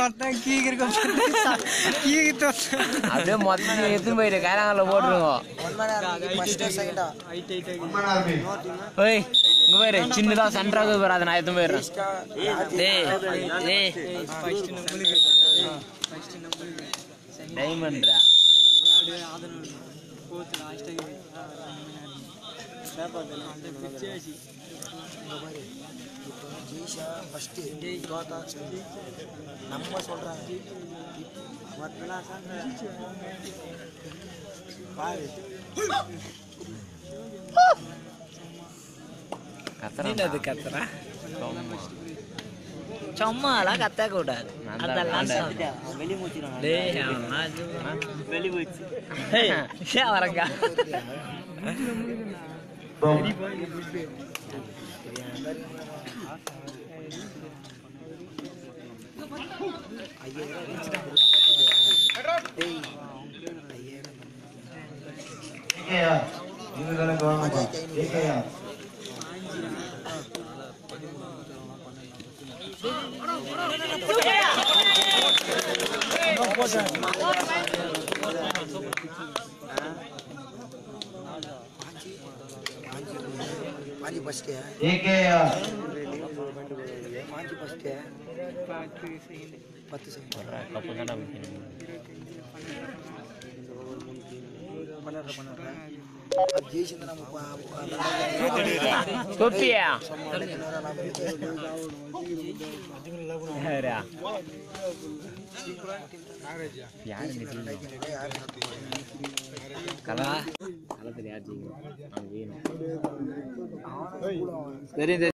மொத்தம் கீக்கு இருக்க கீக்கு தோசை அப்படியே மொத்தம் எடுத்துன்னு போயிட்டு கைராங்கல்ல போட்டுருங்க ஓய் இங்க பாரு சின்னதா சென்டராக பாரு அதை நான் எடுத்துன்னு போயிடுறேன் டேய் டேய் ஃபர்ஸ்ட் நம்மளுக்கு ஃபர்ஸ்ட் நம்மளுக்கு டைமண்ட்ரா ఆదరణ పోతు లాస్ట్ அந்த பிச்சேசி நம்ம சொல்றாங்க பாரு கத்துறேன் கத்துறா சும்மாலாம் கத்த கூடாது அதெல்லாம் வெளி மூச்சிடும் டேய் வெளி மூச்சு ஏன் வரங்க பாஞ்சி ஃபஸ்ட்டு பாஞ்சி ஃபஸ்ட்டு பத்து செகண்ட் கப்பு தானே பண்ணாரு பண்ணாரு அது ஜெயிச்சு நம்ம குப்பியா யாரா யாரு கலா கலத்துல யார் ஜெயிக்கணும் அவன் ஜெயிக்கணும் தெரியும் தெரியும்